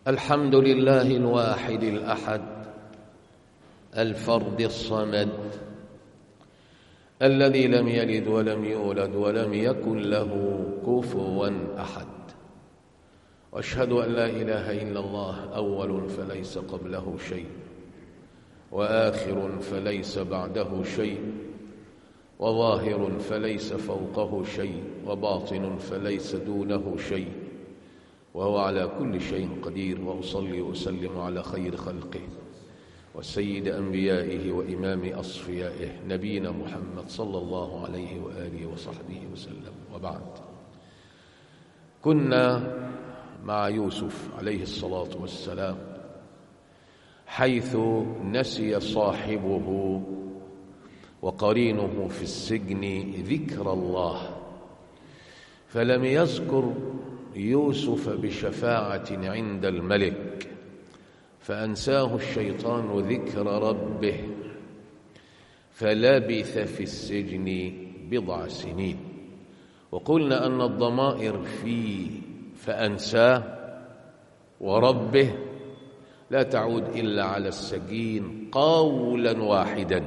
الحمد لله الواحد الأحد الفرد الصمد الذي لم يلد ولم يولد ولم يكن له كفوا أحد واشهد أن لا إله إلا الله أول فليس قبله شيء وآخر فليس بعده شيء وظاهر فليس فوقه شيء وباطن فليس دونه شيء وهو على كل شيء قدير وأصلي وأسلم على خير خلقه وسيد أنبيائه وإمام أصفيائه نبينا محمد صلى الله عليه وآله وصحبه وسلم وبعد كنا مع يوسف عليه الصلاة والسلام حيث نسي صاحبه وقرينه في السجن ذكر الله فلم يذكر يوسف بشفاعة عند الملك فأنساه الشيطان ذكر ربه فلبث في السجن بضع سنين وقلنا أن الضمائر في فأنساه وربه لا تعود إلا على السجين قولا واحدا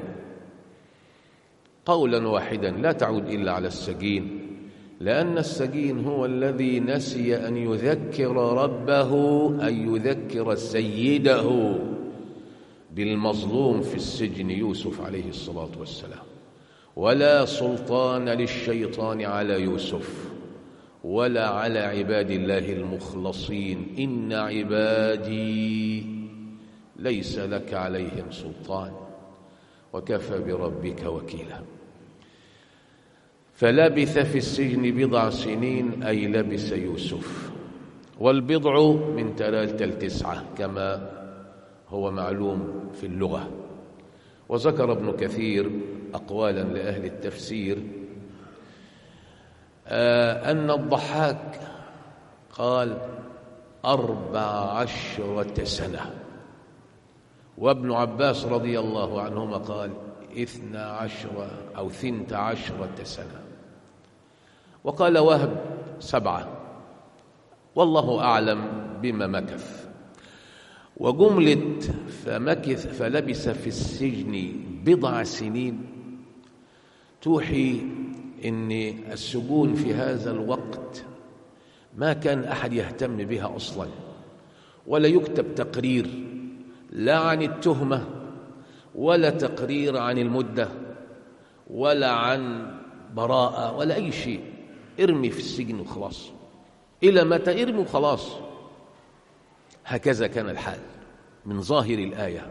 قولا واحدا لا تعود إلا على السجين لأن السجين هو الذي نسي أن يذكر ربه أن يذكر سيده بالمظلوم في السجن يوسف عليه الصلاة والسلام ولا سلطان للشيطان على يوسف ولا على عباد الله المخلصين إن عبادي ليس لك عليهم سلطان وكفى بربك وكيلا فلبث في السجن بضع سنين أي لبس يوسف والبضع من ثلاثة التسعة كما هو معلوم في اللغة وذكر ابن كثير أقوالا لأهل التفسير آه أن الضحاك قال أربع عشرة سنة وابن عباس رضي الله عنهما قال اثنى عشر أو ثنت عشرة سنة وقال وهب سبعة والله أعلم بما مكث وجملة فمكث فلبس في السجن بضع سنين توحي ان السجون في هذا الوقت ما كان احد يهتم بها اصلا ولا يكتب تقرير لا عن التهمه ولا تقرير عن المده ولا عن براءه ولا اي شيء ارمي في السجن وخلاص الى متى ارمي وخلاص هكذا كان الحال من ظاهر الايه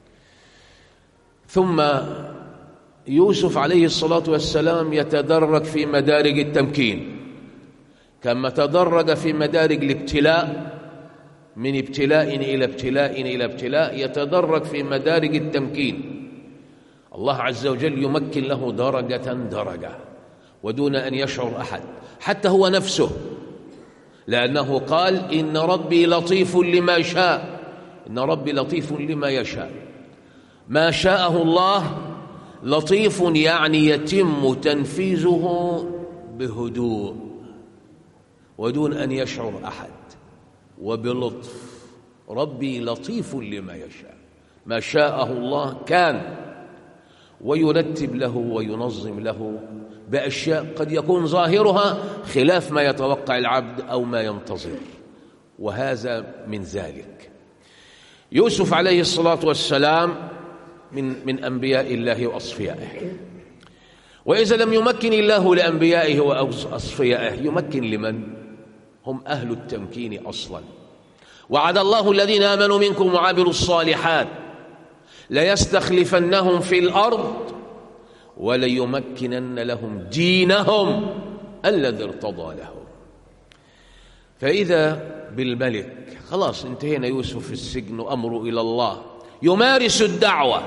ثم يوسف عليه الصلاة والسلام يتدرج في مدارج التمكين كما تدرج في مدارج الابتلاء من ابتلاء إلى ابتلاء إلى ابتلاء يتدرج في مدارج التمكين الله عز وجل يمكن له درجة درجة ودون أن يشعر أحد حتى هو نفسه لأنه قال إن ربي لطيف لما شاء إن ربي لطيف لما يشاء ما شاءه الله لطيف يعني يتم تنفيذه بهدوء ودون ان يشعر احد وبلطف ربي لطيف لما يشاء ما شاءه الله كان ويرتب له وينظم له باشياء قد يكون ظاهرها خلاف ما يتوقع العبد او ما ينتظر وهذا من ذلك يوسف عليه الصلاه والسلام من من انبياء الله واصفيائه واذا لم يمكن الله لانبيائه واصفيائه يمكن لمن هم اهل التمكين اصلا وعد الله الذين امنوا منكم وعملوا الصالحات ليستخلفنهم في الارض وليمكنن لهم دينهم الذي ارتضى لهم فاذا بالملك خلاص انتهينا يوسف في السجن وامره الى الله يمارس الدعوة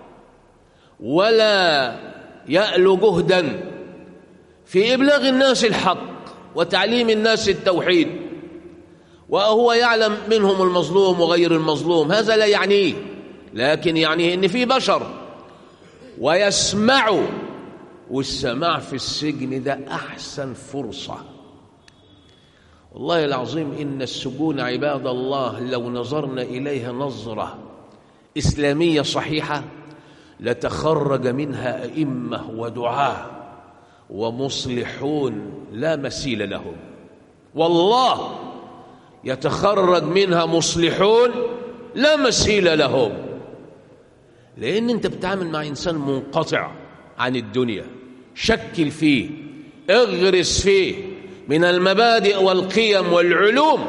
ولا يألو جهدا في إبلاغ الناس الحق وتعليم الناس التوحيد وهو يعلم منهم المظلوم وغير المظلوم هذا لا يعنيه لكن يعنيه ان في بشر ويسمعوا والسماع في السجن ده احسن فرصه والله العظيم إن السجون عباد الله لو نظرنا إليها نظرة إسلامية صحيحة لتخرج منها أئمة ودعاة ومصلحون لا مثيل لهم والله يتخرج منها مصلحون لا مثيل لهم لأن أنت بتعامل مع إنسان منقطع عن الدنيا شكل فيه اغرس فيه من المبادئ والقيم والعلوم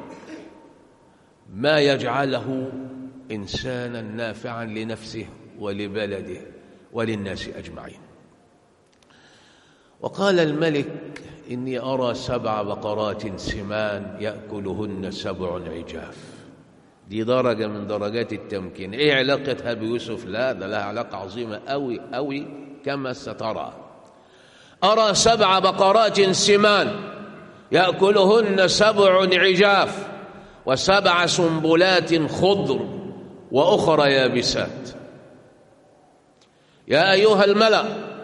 ما يجعله إنسانا نافعا لنفسه ولبلده وللناس أجمعين وقال الملك إني أرى سبع بقرات سمان يأكلهن سبع عجاف دي درجة من درجات التمكين إيه علاقتها بيوسف لا ده لها علاقة عظيمة أوي أوي كما سترى أرى سبع بقرات سمان يأكلهن سبع عجاف وسبع سنبلات خضر وأخرى يابسات يا أيها الملأ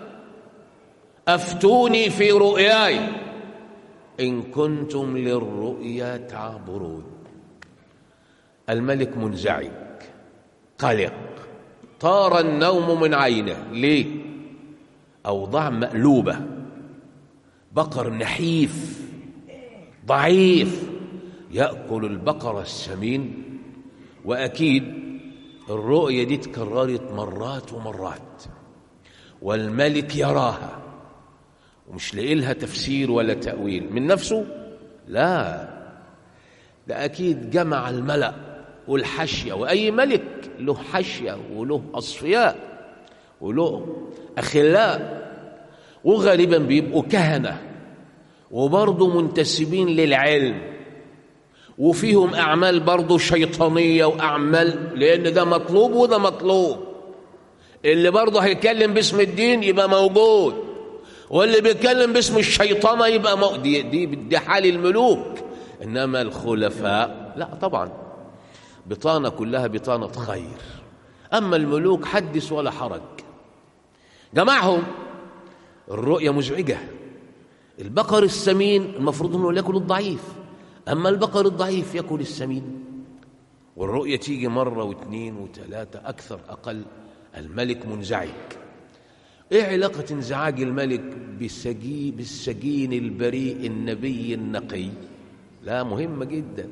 أفتوني في رؤياي إن كنتم للرؤيا تعبرون الملك منزعج قلق طار النوم من عينه ليه أوضاع مقلوبة بقر نحيف ضعيف يأكل البقر السمين وأكيد الرؤية دي تكررت مرات ومرات والملك يراها ومش لاقي لها تفسير ولا تأويل من نفسه لا ده أكيد جمع الملأ والحشية وأي ملك له حشية وله أصفياء وله أخلاء وغالبا بيبقوا كهنة وبرضه منتسبين للعلم وفيهم أعمال برضه شيطانية وأعمال لأن ده مطلوب وده مطلوب اللي برضه هيتكلم باسم الدين يبقى موجود واللي بيتكلم باسم الشيطانة يبقى مو... دي, دي, دي حال الملوك إنما الخلفاء لا طبعا بطانة كلها بطانة خير أما الملوك حدث ولا حرج جمعهم الرؤية مزعجة البقر السمين المفروض انه ياكل الضعيف اما البقر الضعيف ياكل السمين والرؤية تيجي مرة واثنين وثلاثة أكثر أقل الملك منزعج إيه علاقة انزعاج الملك بالسجي بالسجين البريء النبي النقي لا مهمة جدا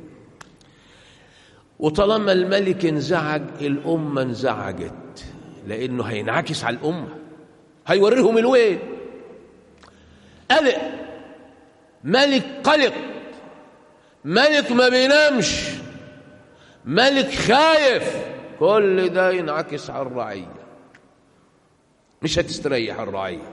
وطالما الملك انزعج الأمة انزعجت لأنه هينعكس على الأمة هيوريهم الوين قلق ملك قلق ملك ما بينامش ملك خايف كل ده ينعكس على الرعية مش هتستريح الرعية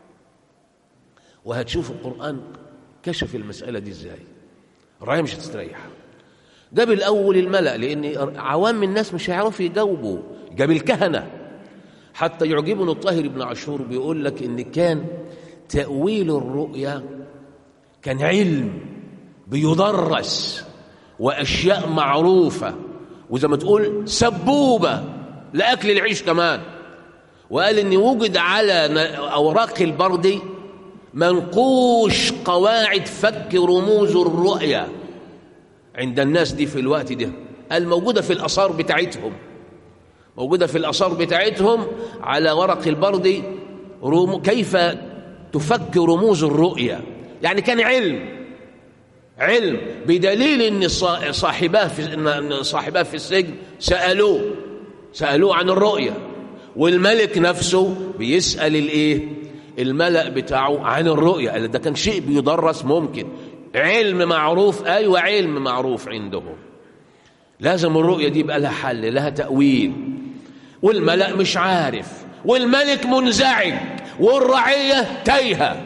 وهتشوف القرآن كشف المسألة دي ازاي الرعية مش هتستريح جاب الأول الملأ لأن عوام الناس مش هيعرفوا يجاوبوا جاب الكهنة حتى يعجبنا الطاهر بن عاشور بيقول لك إن كان تأويل الرؤيا كان علم بيدرس وأشياء معروفة وزي ما تقول سبوبة لأكل العيش كمان وقال إن وجد على أوراق البردي منقوش قواعد فك رموز الرؤيا عند الناس دي في الوقت ده قال موجودة في الآثار بتاعتهم موجودة في الآثار بتاعتهم على ورق البردي رم... كيف تفك رموز الرؤيا يعني كان علم علم بدليل ان صاحباه في ان صاحباه في السجن سالوه سالوه عن الرؤيا والملك نفسه بيسال الايه الملأ بتاعه عن الرؤيا قال ده كان شيء بيدرس ممكن علم معروف ايوه علم معروف عندهم لازم الرؤيا دي يبقى لها حل لها تأويل والملأ مش عارف والملك منزعج والرعية تايهة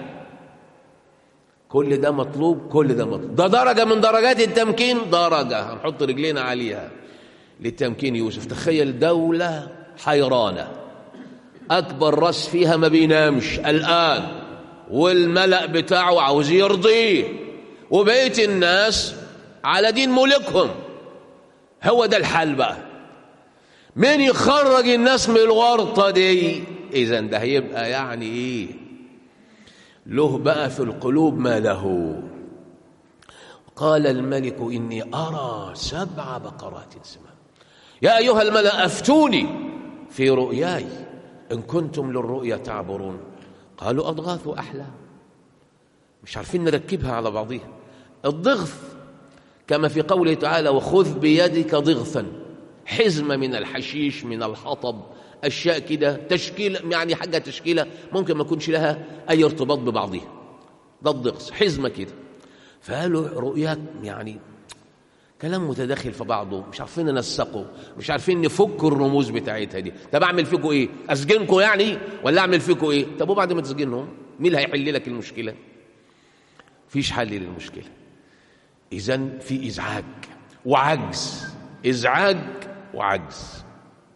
كل ده مطلوب كل ده مطلوب ده درجة من درجات التمكين درجة هنحط رجلينا عليها للتمكين يوسف تخيل دولة حيرانة أكبر راس فيها ما بينامش الآن والملأ بتاعه عاوز يرضيه وبقية الناس على دين ملكهم هو ده الحل بقى مين يخرج الناس من الورطة دي إذا ده هيبقى يعني إيه له بقى في القلوب ما له قال الملك إني أرى سبع بقرات سمان يا أيها الملأ أفتوني في رؤياي إن كنتم للرؤيا تعبرون قالوا أضغاث أحلام مش عارفين نركبها على بعضها الضغث كما في قوله تعالى وخذ بيدك ضغثا حزمة من الحشيش من الحطب أشياء كده تشكيل يعني حاجة تشكيلة ممكن ما يكونش لها أي ارتباط ببعضها ده الضغث حزمة كده فقالوا رؤيات يعني كلام متداخل في بعضه مش عارفين ننسقه مش عارفين نفك الرموز بتاعتها دي طب اعمل فيكم ايه اسجنكم يعني ولا اعمل فيكم ايه طب وبعد ما تسجنهم مين اللي هيحل لك المشكله فيش حل للمشكله اذا في ازعاج وعجز ازعاج وعجز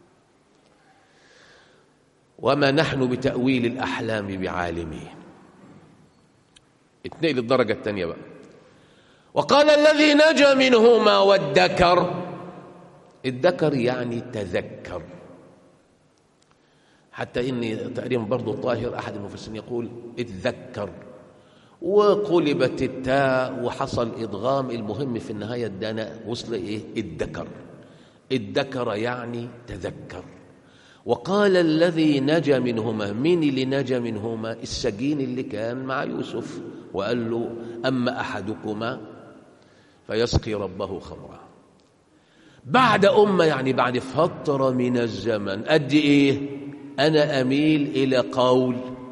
وما نحن بتاويل الاحلام بعالمين اتنقل الدرجه الثانيه بقى وقال الذي نجا منهما وادكر الذكر يعني تذكر حتى اني تقريبا برضه طاهر احد المفسرين يقول اتذكر وقلبت التاء وحصل ادغام المهم في النهايه ادانا وصل ايه الذكر الذكر يعني تذكر وقال الذي نجا منهما مين اللي نجا منهما السجين اللي كان مع يوسف وقال له اما احدكما فيسقي ربه خمرا بعد أمة يعني بعد فترة من الزمن قد إيه أنا أميل إلى قول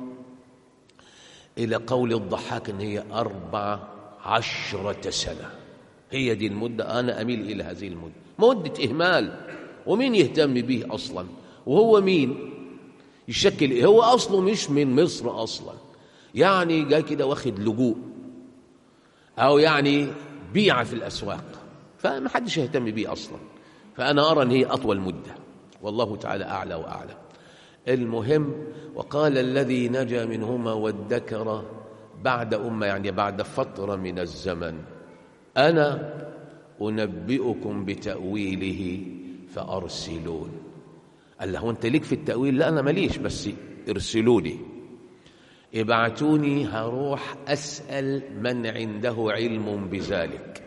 إلى قول الضحاك إن هي أربع عشرة سنة هي دي المدة أنا أميل إلى هذه المدة مدة إهمال ومين يهتم به أصلا وهو مين يشكل إيه هو أصله مش من مصر أصلا يعني جاي كده واخد لجوء أو يعني بيع في الأسواق فما حدش يهتم بيه أصلا فأنا أرى أن هي أطول مدة والله تعالى أعلى وأعلم المهم وقال الذي نجا منهما وادكر بعد أمة يعني بعد فترة من الزمن أنا أنبئكم بتأويله فأرسلون قال له أنت ليك في التأويل لا أنا ماليش بس ارسلوني ابعتوني هروح أسأل من عنده علم بذلك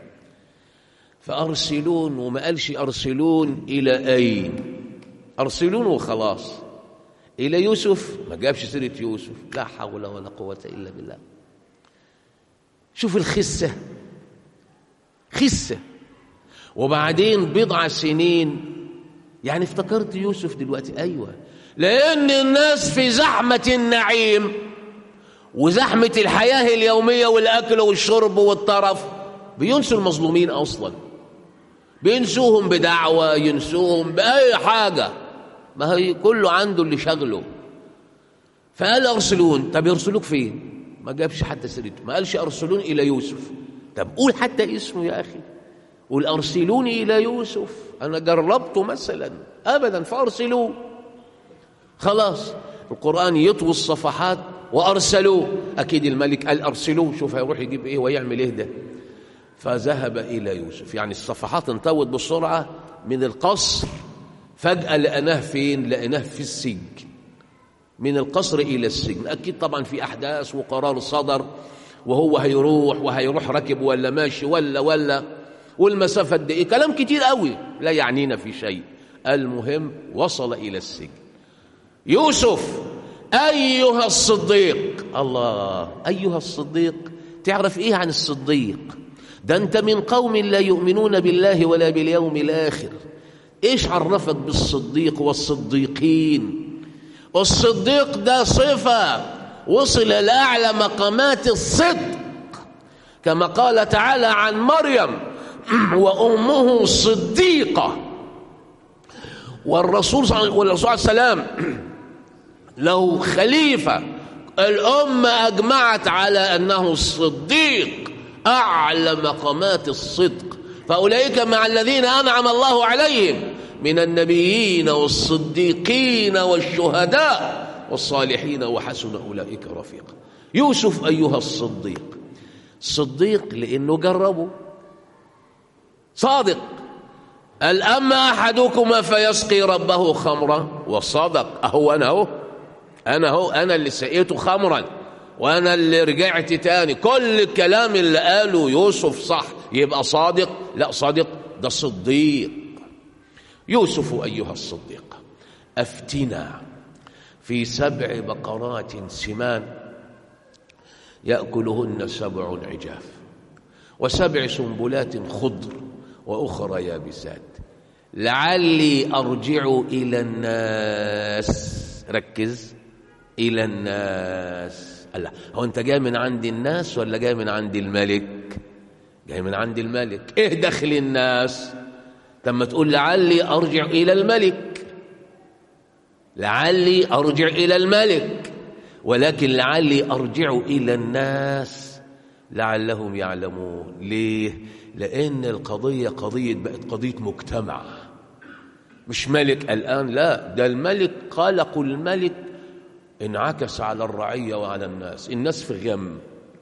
فأرسلون وما قالش أرسلون إلى أين أرسلون وخلاص إلى يوسف ما جابش سيرة يوسف لا حول ولا قوة إلا بالله شوف الخسة خسة وبعدين بضع سنين يعني افتكرت يوسف دلوقتي أيوة لأن الناس في زحمة النعيم وزحمة الحياة اليومية والأكل والشرب والطرف بينسوا المظلومين أصلا بينسوهم بدعوة ينسوهم بأي حاجة ما هي كله عنده اللي شغله فقال أرسلون طب يرسلوك فين ما جابش حتى سيرته ما قالش أرسلون إلى يوسف طب قول حتى اسمه يا أخي قول أرسلوني إلى يوسف أنا جربته مثلا أبدا فأرسلوه خلاص القرآن يطوي الصفحات وأرسلوه أكيد الملك قال أرسلوه شوف هيروح يجيب إيه ويعمل إيه ده فذهب إلى يوسف يعني الصفحات انطوت بسرعة من القصر فجأة لقناه فين لقناه في السجن من القصر إلى السجن أكيد طبعا في أحداث وقرار صدر وهو هيروح وهيروح راكب ولا ماشي ولا ولا والمسافة قد إيه كلام كتير قوي لا يعنينا في شيء المهم وصل إلى السجن يوسف أيها الصديق الله أيها الصديق تعرف إيه عن الصديق ده أنت من قوم لا يؤمنون بالله ولا باليوم الآخر إيش عرفك بالصديق والصديقين الصديق ده صفة وصل لأعلى مقامات الصدق كما قال تعالى عن مريم وأمه صديقة والرسول صلى الله عليه وسلم له خليفة الأمة أجمعت على أنه الصديق أعلى مقامات الصدق فأولئك مع الذين أنعم الله عليهم من النبيين والصديقين والشهداء والصالحين وحسن أولئك رفيقا يوسف أيها الصديق صديق لأنه جربه صادق قال أما أحدكما فيسقي ربه خمرا وصدق أهو أنا أهو أنا أهو أنا اللي سقيته خمرا وأنا اللي رجعت تاني كل الكلام اللي قاله يوسف صح يبقى صادق لا صادق ده صديق يوسف أيها الصديق أفتنا في سبع بقرات سمان يأكلهن سبع عجاف وسبع سنبلات خضر وأخرى يابسات لعلي أرجع إلى الناس ركز إلى الناس الله هو أنت جاي من عند الناس ولا جاي من عند الملك جاي من عند الملك إيه دخل الناس لما تقول لعلي أرجع إلى الملك لعلي أرجع إلى الملك ولكن لعلي أرجع إلى الناس لعلهم يعلمون ليه لأن القضية قضية بقت قضية مجتمع مش ملك الآن لا ده الملك قلق الملك انعكس على الرعية وعلى الناس الناس في غم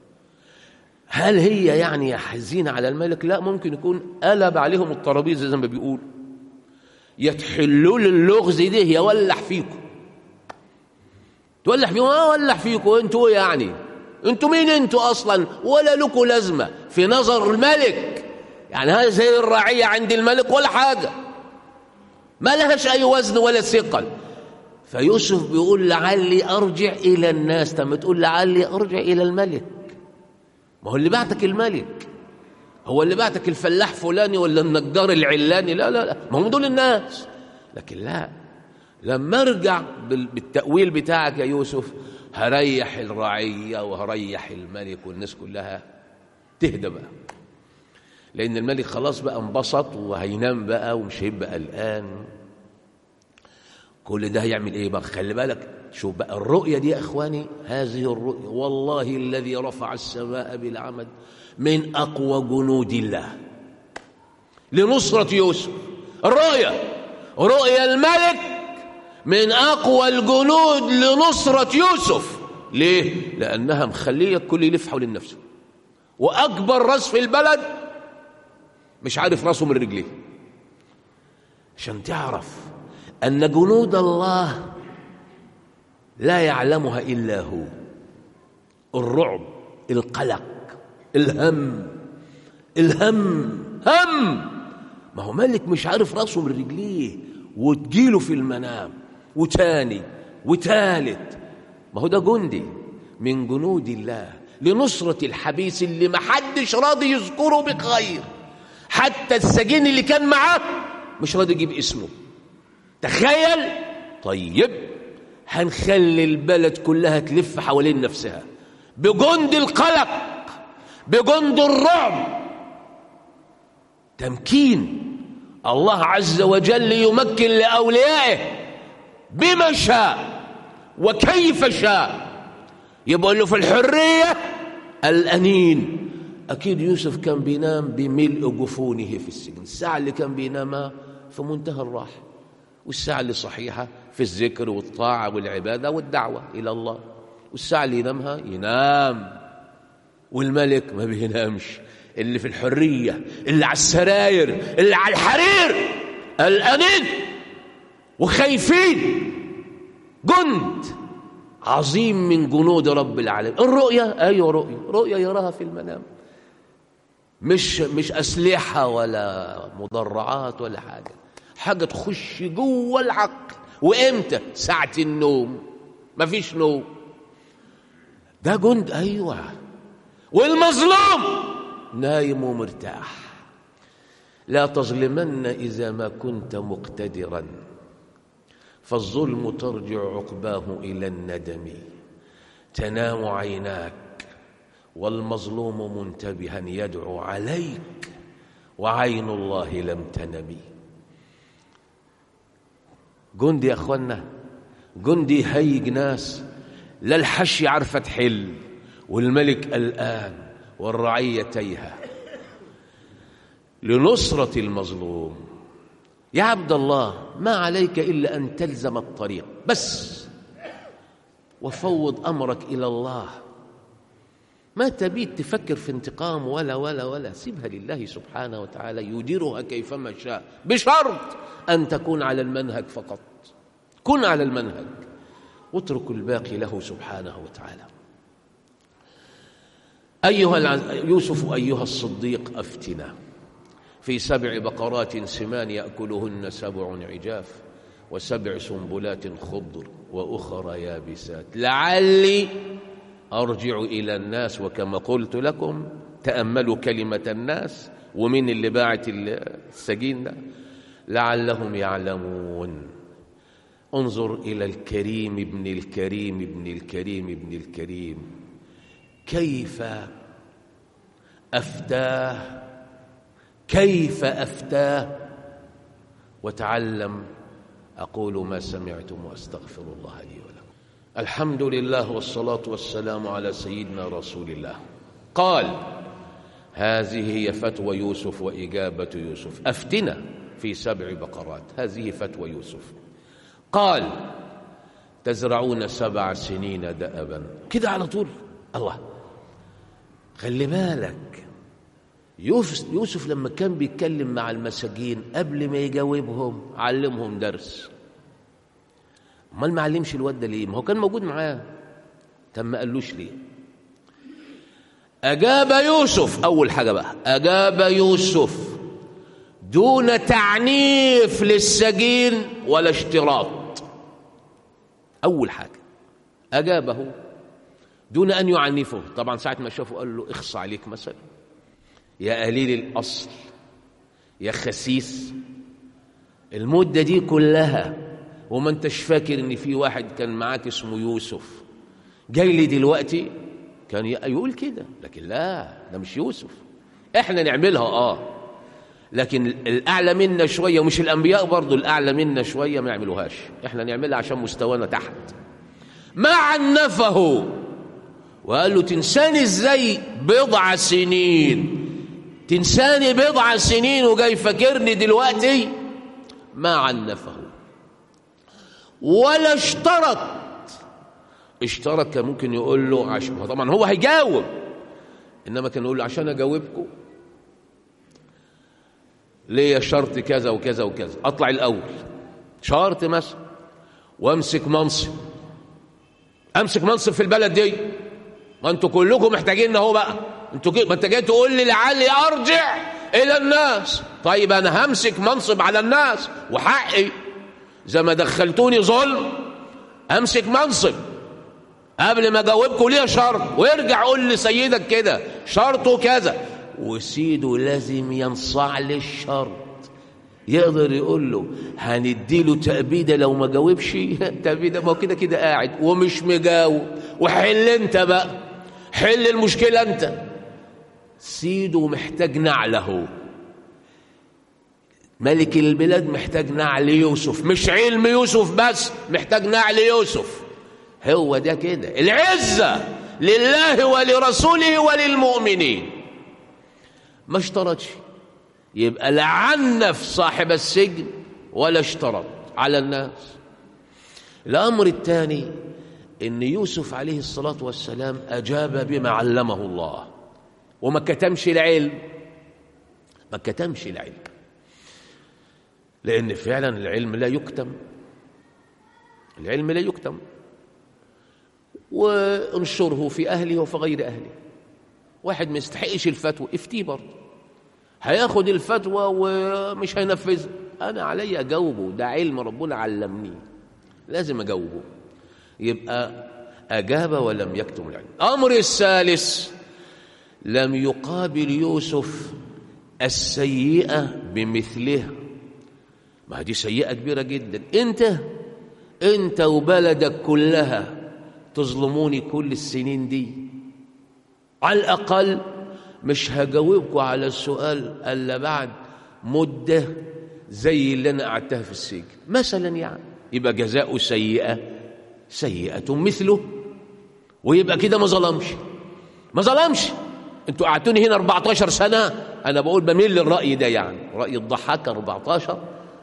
هل هي يعني حزينة على الملك لا ممكن يكون قلب عليهم الترابيزة زي ما بيقول يتحلوا اللغز ده يولع فيكم تولع فيكم اه ولع فيكم انتوا يعني انتوا مين انتوا اصلا ولا لكم لازمه في نظر الملك يعني هذا زي الرعيه عند الملك ولا حاجه ما لهاش اي وزن ولا ثقل فيوسف بيقول لعلي ارجع الى الناس طب تقول لعلي ارجع الى الملك ما هو اللي بعتك الملك هو اللي بعتك الفلاح فلاني ولا النجار العلاني لا لا لا ما هم دول الناس لكن لا لما ارجع بالتأويل بتاعك يا يوسف هريح الرعية وهريح الملك والناس كلها تهدى بقى لأن الملك خلاص بقى انبسط وهينام بقى ومش هيبقى قلقان كل ده هيعمل ايه بقى خلي بالك شوف بقى الرؤية دي يا اخواني هذه الرؤية والله الذي رفع السماء بالعمد من اقوى جنود الله لنصرة يوسف الرؤية رؤيا الملك من اقوى الجنود لنصرة يوسف ليه؟ لأنها مخلية الكل يلف حول نفسه وأكبر راس في البلد مش عارف راسه من رجليه عشان تعرف أن جنود الله لا يعلمها إلا هو الرعب القلق الهم الهم هم ما هو ملك مش عارف راسه من رجليه وتجيله في المنام وتاني وتالت ما هو ده جندي من جنود الله لنصرة الحبيس اللي محدش راضي يذكره بخير حتى السجين اللي كان معاه مش راضي يجيب اسمه تخيل طيب هنخلي البلد كلها تلف حوالين نفسها بجند القلق بجند الرعب تمكين الله عز وجل يمكن لأوليائه بما شاء وكيف شاء يبقى له في الحرية الأنين أكيد يوسف كان بينام بملء جفونه في السجن الساعة اللي كان بينامها في منتهى الراحة والساعة اللي صحيحة في الذكر والطاعة والعبادة والدعوة إلى الله والساعة اللي ينامها ينام والملك ما بينامش اللي في الحرية اللي على السراير اللي على الحرير الأنين وخايفين جند عظيم من جنود رب العالمين الرؤية أيوة رؤية رؤية يراها في المنام مش مش أسلحة ولا مدرعات ولا حاجة حاجة تخش جوه العقل وإمتى ساعة النوم مفيش نوم ده جند أيوة والمظلوم نايم ومرتاح لا تظلمن إذا ما كنت مقتدرا فالظلم ترجع عقباه إلى الندم تنام عيناك والمظلوم منتبها يدعو عليك وعين الله لم تنم جندي يا اخوانا جندي هيج ناس لا الحشي عارفه تحل والملك قلقان والرعيه تيهه لنصره المظلوم يا عبد الله ما عليك الا ان تلزم الطريق بس وفوض امرك الى الله ما تبيت تفكر في انتقام ولا ولا ولا سيبها لله سبحانه وتعالى يديرها كيفما شاء بشرط ان تكون على المنهج فقط كن على المنهج واترك الباقي له سبحانه وتعالى أيها الع- يوسف أيها الصديق أفتنا في سبع بقرات سمان يأكلهن سبع عجاف وسبع سنبلات خضر وأخرى يابسات لعلي أرجع إلى الناس وكما قلت لكم تأملوا كلمة الناس ومن اللي باعت السجين ده لعلهم يعلمون انظر إلى الكريم ابن الكريم ابن الكريم ابن الكريم كيف أفتاه كيف أفتاه وتعلم أقول ما سمعتم وأستغفر الله لي ولكم الحمد لله والصلاة والسلام على سيدنا رسول الله قال هذه هي فتوى يوسف وإجابة يوسف أفتنا في سبع بقرات هذه فتوى يوسف قال تزرعون سبع سنين دأبا كده على طول الله خلي بالك يوسف, يوسف لما كان بيتكلم مع المساجين قبل ما يجاوبهم علمهم درس امال ما علمش الواد ده ليه ما هو كان موجود معاه طب ما قالوش ليه اجاب يوسف اول حاجه بقى اجاب يوسف دون تعنيف للسجين ولا اشتراط اول حاجه اجابه دون ان يعنفه طبعا ساعه ما شافه قال له اخص عليك مثلا يا قليل الأصل يا خسيس المدة دي كلها وما انتش فاكر ان في واحد كان معاك اسمه يوسف جاي لي دلوقتي كان يقول كده لكن لا ده مش يوسف احنا نعملها اه لكن الاعلى منا شويه ومش الانبياء برضو الاعلى منا شويه ما يعملوهاش احنا نعملها عشان مستوانا تحت ما عنفه وقال له تنساني ازاي بضع سنين تنساني بضع سنين وجاي فاكرني دلوقتي ما عنفه ولا اشترط اشترط كان ممكن يقول له عشان طبعا هو هيجاوب انما كان يقول له عشان اجاوبكم ليا شرط كذا وكذا وكذا اطلع الاول شرط مثلا وامسك منصب امسك منصب في البلد دي ما انتوا كلكم محتاجين اهو بقى انتوا ما انت جاي تقول لي لعلي ارجع الى الناس طيب انا همسك منصب على الناس وحقي زي ما دخلتوني ظلم امسك منصب قبل ما اجاوبكم ليه شرط وارجع قول لسيدك كده شرطه كذا وسيده لازم ينصاع للشرط يقدر يقول له هنديله تأبيدة لو ما جاوبش تأبيدة ما هو كده كده قاعد ومش مجاوب وحل انت بقى حل المشكلة انت سيده محتاج نعله ملك البلاد محتاج نعل يوسف مش علم يوسف بس محتاج نعل يوسف هو ده كده العزة لله ولرسوله وللمؤمنين ما اشترطش يبقى لا عنف صاحب السجن ولا اشترط على الناس الأمر الثاني ان يوسف عليه الصلاه والسلام اجاب بما علمه الله وما كتمش العلم ما كتمش العلم لان فعلا العلم لا يكتم العلم لا يكتم وانشره في اهله وفي غير اهله واحد ما يستحقش الفتوى افتيه برضه هياخد الفتوى ومش هينفذها انا علي اجاوبه ده علم ربنا علمني لازم اجاوبه يبقى أجاب ولم يكتم العلم أمر الثالث لم يقابل يوسف السيئة بمثلها ما دي سيئة كبيرة جدا أنت أنت وبلدك كلها تظلموني كل السنين دي على الأقل مش هجاوبكم على السؤال إلا بعد مدة زي اللي أنا قعدتها في السجن مثلا يعني يبقى جزاء سيئة سيئة مثله ويبقى كده ما ظلمش ما ظلمش انتوا قعدتوني هنا 14 سنة أنا بقول بميل للرأي ده يعني رأي الضحاك 14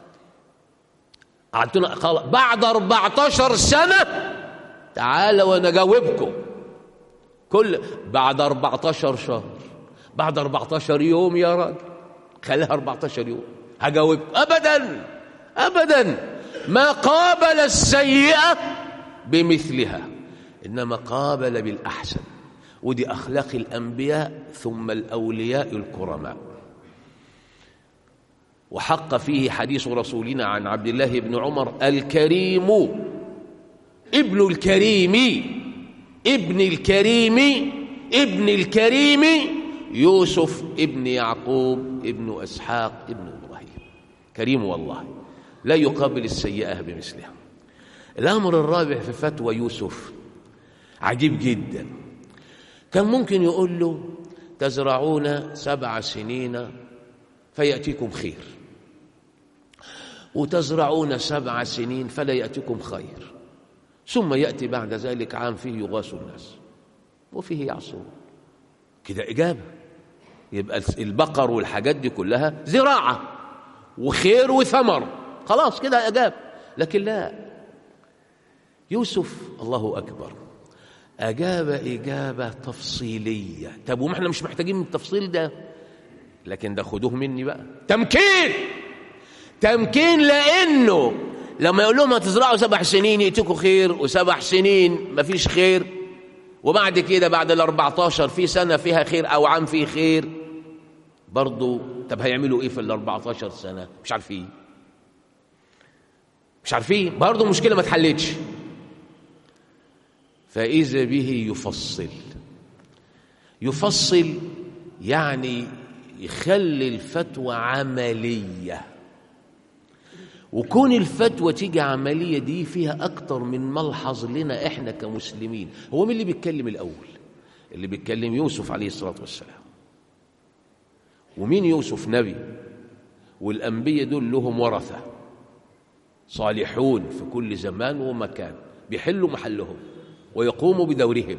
قعدتونا بعد 14 سنة تعالى وأنا جاوبكم كل بعد 14 شهر بعد 14 يوم يا راجل خليها 14 يوم هجاوبكم أبدا أبدا ما قابل السيئة بمثلها إنما قابل بالأحسن ودي أخلاق الأنبياء ثم الأولياء الكرماء وحق فيه حديث رسولنا عن عبد الله بن عمر الكريم ابن الكريم ابن الكريم ابن الكريم يوسف ابن يعقوب ابن اسحاق ابن ابراهيم كريم والله لا يقابل السيئه بمثلها الامر الرابع في فتوى يوسف عجيب جدا كان ممكن يقول له تزرعون سبع سنين فياتيكم خير وتزرعون سبع سنين فلا ياتيكم خير ثم ياتي بعد ذلك عام فيه يغاث الناس وفيه يعصرون كده اجابه يبقى البقر والحاجات دي كلها زراعه وخير وثمر خلاص كده اجاب لكن لا يوسف الله اكبر اجاب اجابه تفصيليه طب وما احنا مش محتاجين من التفصيل ده لكن ده خدوه مني بقى تمكين تمكين لانه لما يقول لهم هتزرعوا سبع سنين يأتيكوا خير وسبع سنين مفيش خير وبعد كده بعد ال 14 في سنة فيها خير أو عام فيه خير برضه طب هيعملوا إيه في ال 14 سنة؟ مش عارفين مش عارفين برضه مشكلة ما اتحلتش فإذا به يفصل يفصل يعني يخلي الفتوى عمليه وكون الفتوى تيجي عملية دي فيها أكتر من ملحظ لنا إحنا كمسلمين هو مين اللي بيتكلم الأول اللي بيتكلم يوسف عليه الصلاة والسلام ومين يوسف نبي والأنبياء دول لهم ورثة صالحون في كل زمان ومكان بيحلوا محلهم ويقوموا بدورهم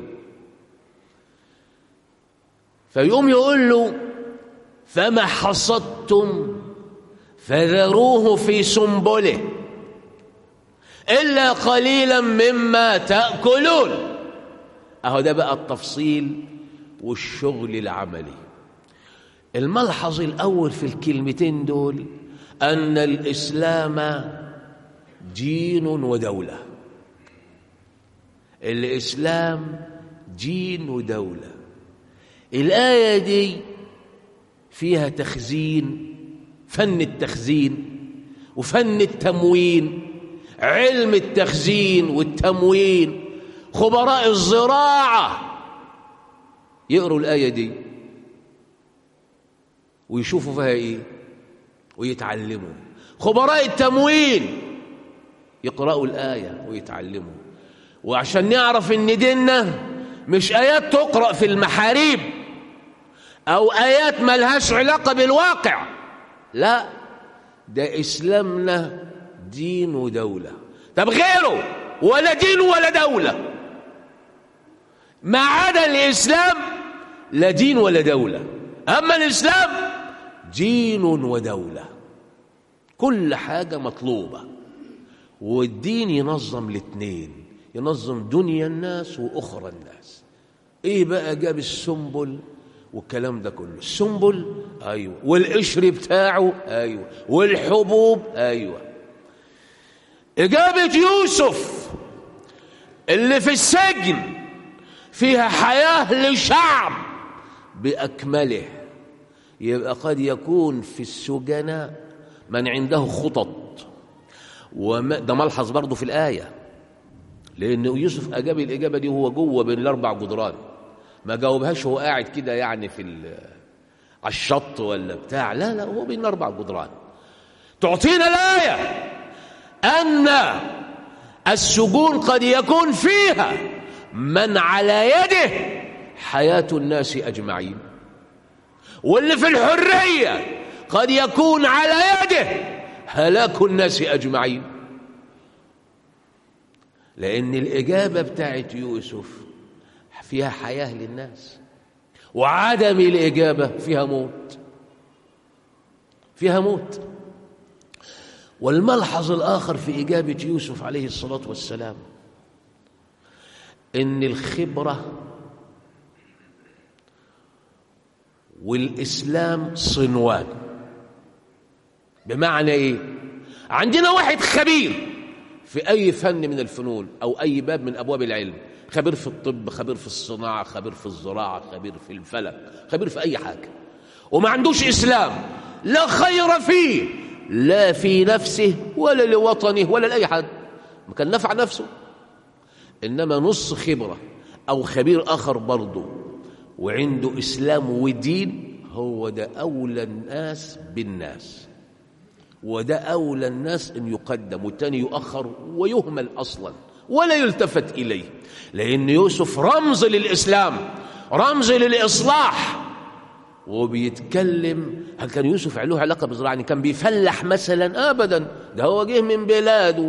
فيقوم يقول له فما حصدتم فذروه في سنبله إلا قليلا مما تأكلون أهو ده بقى التفصيل والشغل العملي الملحظ الأول في الكلمتين دول أن الإسلام دين ودولة الإسلام دين ودولة الآية دي فيها تخزين فن التخزين وفن التموين علم التخزين والتموين خبراء الزراعة يقروا الآية دي ويشوفوا فيها إيه ويتعلموا خبراء التموين يقرأوا الآية ويتعلموا وعشان نعرف إن ديننا مش آيات تقرأ في المحاريب أو آيات ملهاش علاقة بالواقع لا ده إسلامنا دين ودولة طب غيره ولا دين ولا دولة ما عدا الإسلام لا دين ولا دولة أما الإسلام دين ودولة كل حاجة مطلوبة والدين ينظم الاثنين ينظم دنيا الناس وأخرى الناس إيه بقى جاب السنبل والكلام ده كله السنبل ايوه والقشر بتاعه ايوه والحبوب ايوه اجابه يوسف اللي في السجن فيها حياه لشعب باكمله يبقى قد يكون في السجناء من عنده خطط وما ده ملحظ برضه في الايه لان يوسف اجاب الاجابه دي وهو جوه بين الاربع جدران ما جاوبهاش هو قاعد كده يعني في على الشط ولا بتاع لا لا هو بين اربع جدران تعطينا الايه ان السجون قد يكون فيها من على يده حياه الناس اجمعين واللي في الحريه قد يكون على يده هلاك الناس اجمعين لان الاجابه بتاعت يوسف فيها حياة للناس وعدم الإجابة فيها موت فيها موت والملحظ الآخر في إجابة يوسف عليه الصلاة والسلام إن الخبرة والإسلام صنوان بمعنى إيه؟ عندنا واحد خبير في أي فن من الفنون أو أي باب من أبواب العلم خبير في الطب خبير في الصناعة خبير في الزراعة خبير في الفلك خبير في أي حاجة وما عندوش إسلام لا خير فيه لا في نفسه ولا لوطنه ولا لأي حد ما كان نفع نفسه إنما نص خبرة أو خبير آخر برضه وعنده إسلام ودين هو ده أولى الناس بالناس وده أولى الناس أن يقدم والتاني يؤخر ويهمل أصلا ولا يلتفت إليه لأن يوسف رمز للإسلام رمز للإصلاح وبيتكلم هل كان يوسف له علاقة بالزراعة يعني كان بيفلح مثلا أبدا ده هو جه من بلاده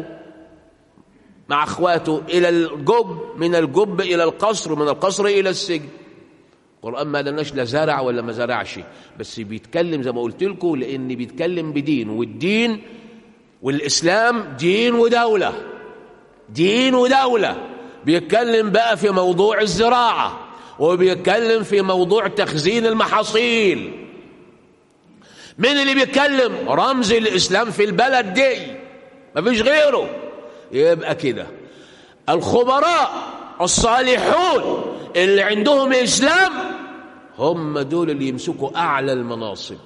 مع اخواته الى الجب من الجب الى القصر ومن القصر الى السجن القران ما قالناش لا زرع ولا ما زرعش بس بيتكلم زي ما قلت لكم لان بيتكلم بدين والدين والاسلام دين ودوله دين ودوله بيتكلم بقى في موضوع الزراعه وبيتكلم في موضوع تخزين المحاصيل مين اللي بيتكلم رمز الاسلام في البلد دي مفيش غيره يبقى كده الخبراء الصالحون اللي عندهم اسلام هم دول اللي يمسكوا اعلى المناصب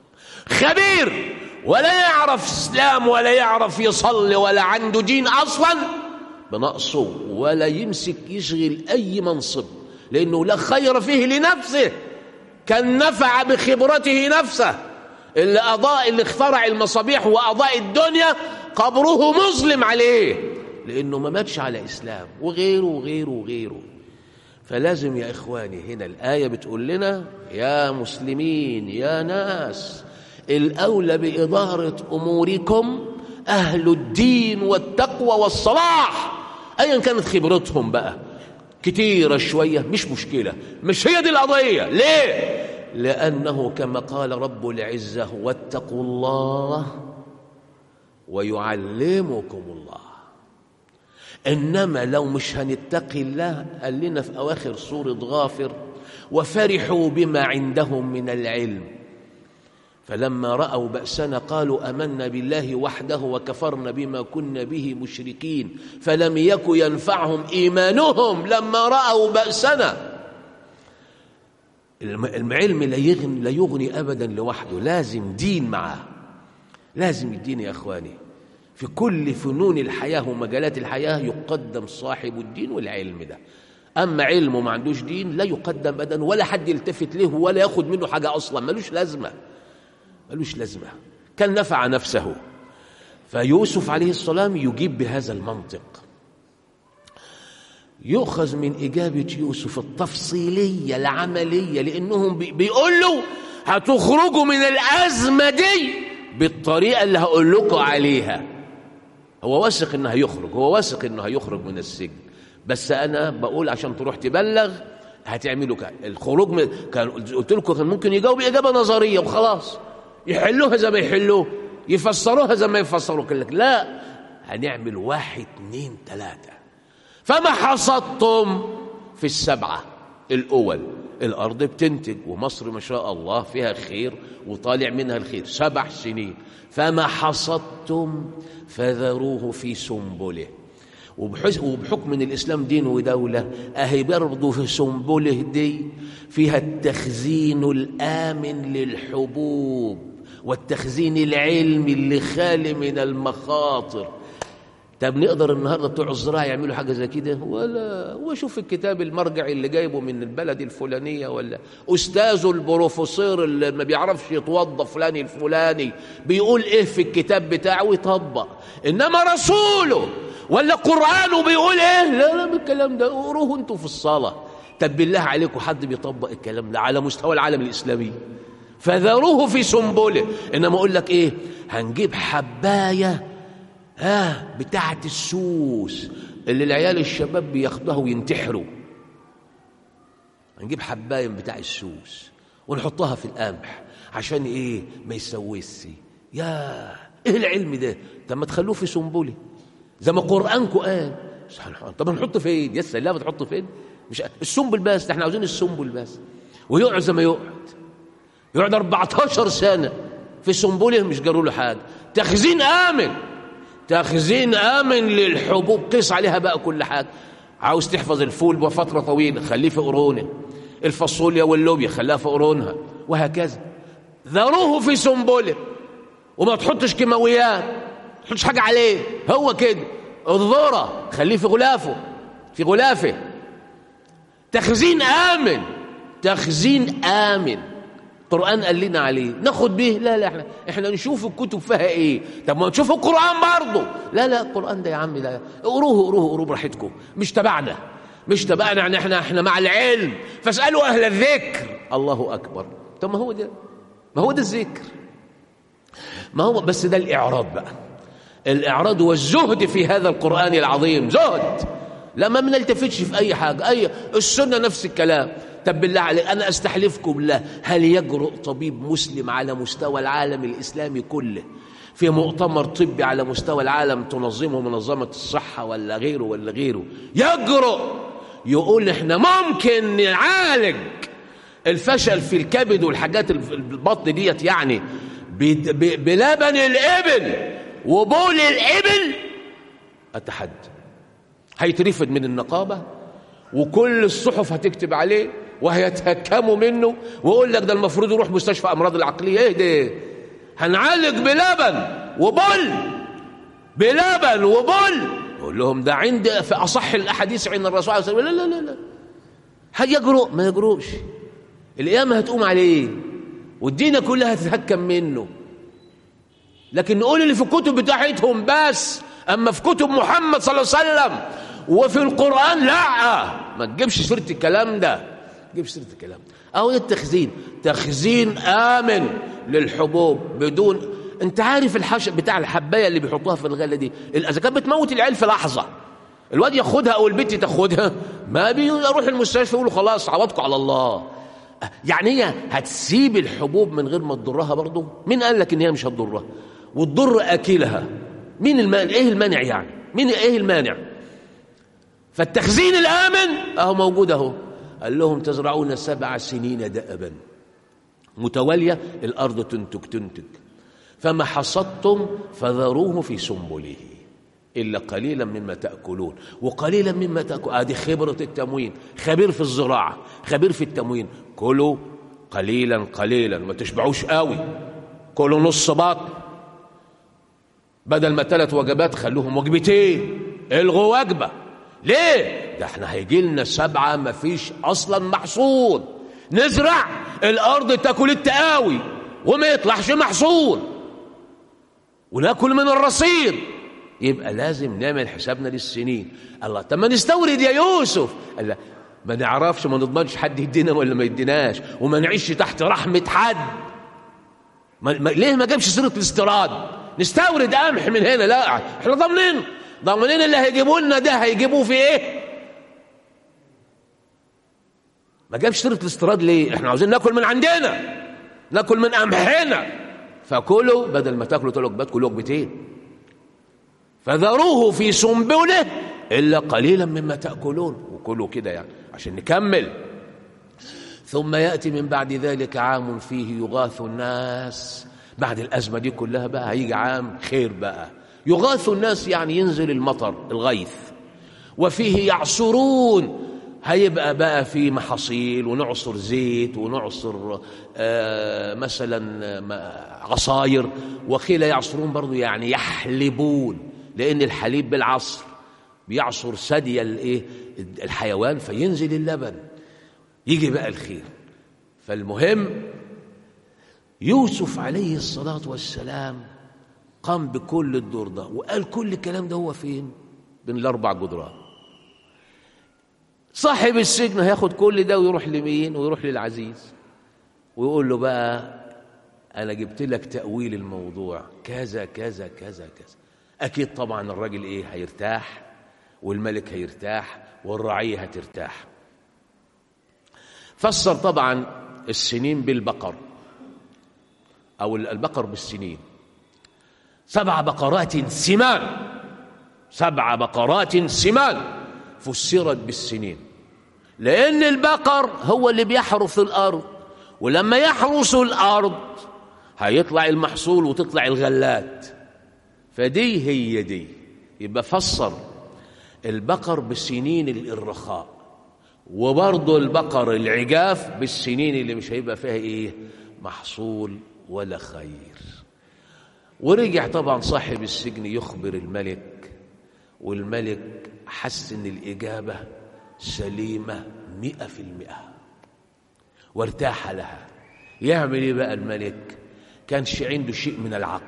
خبير ولا يعرف اسلام ولا يعرف يصلي ولا عنده دين اصلا بنقصه ولا يمسك يشغل اي منصب لانه لا خير فيه لنفسه كان نفع بخبرته نفسه اللي اضاء اللي اخترع المصابيح واضاء الدنيا قبره مظلم عليه لانه ما ماتش على اسلام وغيره وغيره وغيره فلازم يا اخواني هنا الايه بتقول لنا يا مسلمين يا ناس الاولى باداره اموركم اهل الدين والتقوى والصلاح ايا كانت خبرتهم بقى كتيرة شوية مش مشكلة مش هي دي القضية ليه لأنه كما قال رب العزة واتقوا الله ويعلمكم الله إنما لو مش هنتقي الله قال لنا في أواخر سورة غافر وفرحوا بما عندهم من العلم فلما رأوا بأسنا قالوا أمنا بالله وحده وكفرنا بما كنا به مشركين فلم يك ينفعهم إيمانهم لما رأوا بأسنا العلم لا يغني, لا يغني أبدا لوحده لازم دين معاه لازم الدين يا أخواني في كل فنون الحياة ومجالات الحياة يقدم صاحب الدين والعلم ده أما علمه ما عندوش دين لا يقدم أبدا ولا حد يلتفت له ولا ياخد منه حاجة أصلا ملوش لازمة ملوش لازمة كان نفع نفسه فيوسف عليه السلام يجيب بهذا المنطق يؤخذ من إجابة يوسف التفصيلية العملية لأنهم بيقول له هتخرجوا من الأزمة دي بالطريقة اللي هقول لكم عليها هو واثق إنه هيخرج هو واثق إنه هيخرج من السجن بس أنا بقول عشان تروح تبلغ هتعملوا كده الخروج من كان قلت لكم كان ممكن يجاوب إجابة نظرية وخلاص يحلوها زي ما يحلوه يفسروها زي ما يفسروا لك لا هنعمل واحد اتنين تلاتة فما حصدتم في السبعة الأول الأرض بتنتج ومصر ما شاء الله فيها خير وطالع منها الخير سبع سنين فما حصدتم فذروه في سنبله وبحكم ان الاسلام دين ودوله اهي برضه في سنبله دي فيها التخزين الامن للحبوب والتخزين العلمي اللي خالي من المخاطر طب نقدر النهارده بتوع الزراعه يعملوا حاجه زي كده ولا وشوف الكتاب المرجع اللي جايبه من البلد الفلانيه ولا استاذه البروفيسور اللي ما بيعرفش يتوظف فلان الفلاني بيقول ايه في الكتاب بتاعه ويطبق انما رسوله ولا قرانه بيقول ايه لا لا بالكلام ده قروه انتوا في الصلاه طب بالله عليكم حد بيطبق الكلام ده على مستوى العالم الاسلامي فذروه في سنبله انما اقول لك ايه هنجيب حبايه ها بتاعه السوس اللي العيال الشباب بياخدوها وينتحروا هنجيب حبايه بتاع السوس ونحطها في القمح عشان ايه ما يسوسش يا ايه العلم ده طب ما تخلوه في سنبله زي ما قرانكم قال طب نحطه فين يا سلام تحطه فين مش السنبل بس احنا عاوزين السنبل بس ويقعد زي ما يقعد يقعد 14 سنه في سنبله مش جروا له حاجه تخزين امن تخزين امن للحبوب قيس عليها بقى كل حاجه عاوز تحفظ الفول بفترة طويلة خليه في قرونه الفاصوليا واللوبيا خليها في قرونها وهكذا ذروه في سنبله وما تحطش كيماويات ما تحطش حاجة عليه هو كده الذرة خليه في غلافه في غلافه تخزين آمن تخزين آمن القرآن قال لنا عليه ناخد به لا لا احنا احنا نشوف الكتب فيها ايه طب ما نشوف القرآن برضه لا لا القرآن ده يا عم ده اقروه اقروه اقروه براحتكم مش تبعنا مش تبعنا يعني احنا احنا مع العلم فاسألوا أهل الذكر الله أكبر طب ما هو ده ما هو ده الذكر ما هو بس ده الإعراض بقى الإعراض والزهد في هذا القرآن العظيم زهد لا ما بنلتفتش في أي حاجة أي السنة نفس الكلام طب بالله عليك أنا أستحلفكم بالله هل يجرؤ طبيب مسلم على مستوى العالم الإسلامي كله في مؤتمر طبي على مستوى العالم تنظمه منظمة الصحة ولا غيره ولا غيره يجرؤ يقول احنا ممكن نعالج الفشل في الكبد والحاجات البطن ديت يعني بلبن الإبل وبول الإبل أتحدى هيترفد من النقابة وكل الصحف هتكتب عليه وهيتهكموا منه ويقول لك ده المفروض يروح مستشفى امراض العقليه ايه ده هنعالج بلبن وبل بلبن وبل يقول لهم ده عند في اصح الاحاديث عند الرسول صلى الله عليه وسلم لا لا لا لا هل يجرؤ ما يجرؤش القيامه هتقوم عليه والدنيا كلها هتتهكم منه لكن نقول اللي في الكتب بتاعتهم بس اما في كتب محمد صلى الله عليه وسلم وفي القران لا ما تجيبش سيره الكلام ده جيب سيره الكلام اهو ده التخزين تخزين امن للحبوب بدون انت عارف الحش بتاع الحبايه اللي بيحطوها في الغله دي اذا كانت بتموت العيال في لحظه الواد ياخدها او البنت تاخدها ما بيروح المستشفى يقولوا خلاص عوضكم على الله يعني هي هتسيب الحبوب من غير ما تضرها برضه مين قال لك ان هي مش هتضرها وتضر اكلها مين المانع ايه المانع يعني مين ايه المانع فالتخزين الامن اهو موجود اهو قال لهم تزرعون سبع سنين دأبا متوالية الأرض تنتج تنتج فما حصدتم فذروه في سنبله إلا قليلا مما تأكلون وقليلا مما تأكل هذه خبرة التموين خبير في الزراعة خبير في التموين كلوا قليلا قليلا ما تشبعوش قوي كلوا نص بطن بدل ما ثلاث وجبات خلوهم وجبتين الغوا وجبه ليه ده احنا هيجي لنا سبعه ما فيش اصلا محصول نزرع الارض تاكل التقاوي وما يطلعش محصول وناكل من الرصيد يبقى لازم نعمل حسابنا للسنين الله طب ما نستورد يا يوسف قال لا ما نعرفش ما نضمنش حد يدينا ولا ما يديناش وما نعيش تحت رحمه حد ما ما ليه ما جابش سيره الاستيراد نستورد قمح من هنا لا احنا ضامنين ضامنين اللي هيجيبوا لنا ده هيجيبوه في ايه ما جابش سيره الاستيراد ليه احنا عاوزين ناكل من عندنا ناكل من قمحنا فكلوا بدل ما تاكلوا ثلاث وجبات كلوا وجبتين فذروه في سنبله الا قليلا مما تاكلون وكلوا كده يعني عشان نكمل ثم ياتي من بعد ذلك عام فيه يغاث الناس بعد الازمه دي كلها بقى هيجي عام خير بقى يغاث الناس يعني ينزل المطر الغيث وفيه يعصرون هيبقى بقى في محاصيل ونعصر زيت ونعصر آه مثلا عصاير وقيل يعصرون برضو يعني يحلبون لان الحليب بالعصر بيعصر ثدي الايه الحيوان فينزل اللبن يجي بقى الخير فالمهم يوسف عليه الصلاه والسلام قام بكل الدور ده وقال كل الكلام ده هو فين بين الاربع جدران صاحب السجن هياخد كل ده ويروح لمين ويروح للعزيز ويقول له بقى انا جبت لك تاويل الموضوع كذا كذا كذا كذا اكيد طبعا الراجل ايه هيرتاح والملك هيرتاح والرعيه هترتاح فسر طبعا السنين بالبقر او البقر بالسنين سبع بقرات سمان سبع بقرات سمان فسرت بالسنين لأن البقر هو اللي بيحرث الأرض ولما يحرث الأرض هيطلع المحصول وتطلع الغلات فدي هي دي يبقى فسر البقر بالسنين الرخاء وبرضه البقر العجاف بالسنين اللي مش هيبقى فيها ايه محصول ولا خير ورجع طبعا صاحب السجن يخبر الملك والملك حس ان الاجابه سليمه مئه في المئه وارتاح لها يعمل ايه بقى الملك كانش عنده شيء من العقل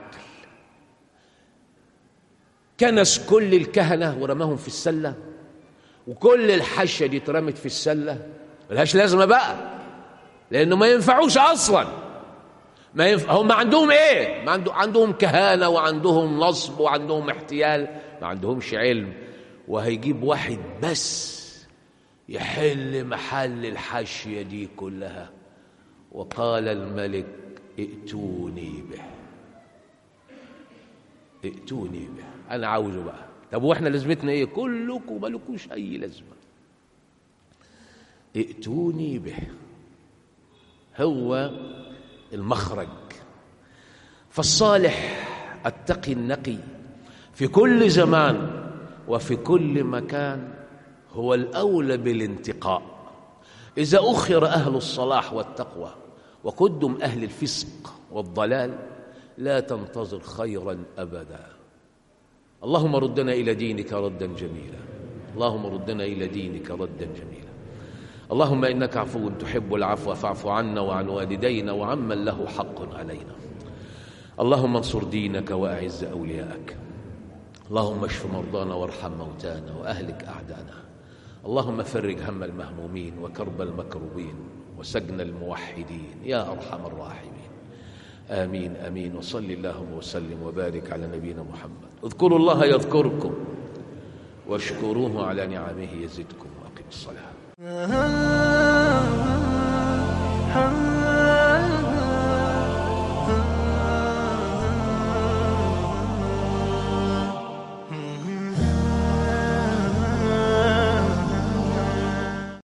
كنس كل الكهنه ورماهم في السله وكل الحشه دي اترمت في السله ملهاش لازمه بقى لانه ما ينفعوش اصلا ما ينفع هم عندهم ايه ما عنده عندهم كهانه وعندهم نصب وعندهم احتيال ما عندهمش علم وهيجيب واحد بس يحل محل الحاشيه دي كلها وقال الملك ائتوني به ائتوني به انا عاوزه بقى طب واحنا لازمتنا ايه كلكم مالكوش اي لازمه ائتوني به هو المخرج فالصالح التقي النقي في كل زمان وفي كل مكان هو الاولى بالانتقاء اذا اخر اهل الصلاح والتقوى وقدم اهل الفسق والضلال لا تنتظر خيرا ابدا اللهم ردنا الى دينك ردا جميلا اللهم ردنا الى دينك ردا جميلا اللهم انك عفو تحب العفو فاعف عنا وعن والدينا وعمن له حق علينا اللهم انصر دينك واعز اولياءك اللهم اشف مرضانا وارحم موتانا واهلك اعدانا اللهم فرج هم المهمومين وكرب المكروبين وسجن الموحدين يا ارحم الراحمين امين امين وصل اللهم وسلم وبارك على نبينا محمد اذكروا الله يذكركم واشكروه على نعمه يزدكم واقم الصلاه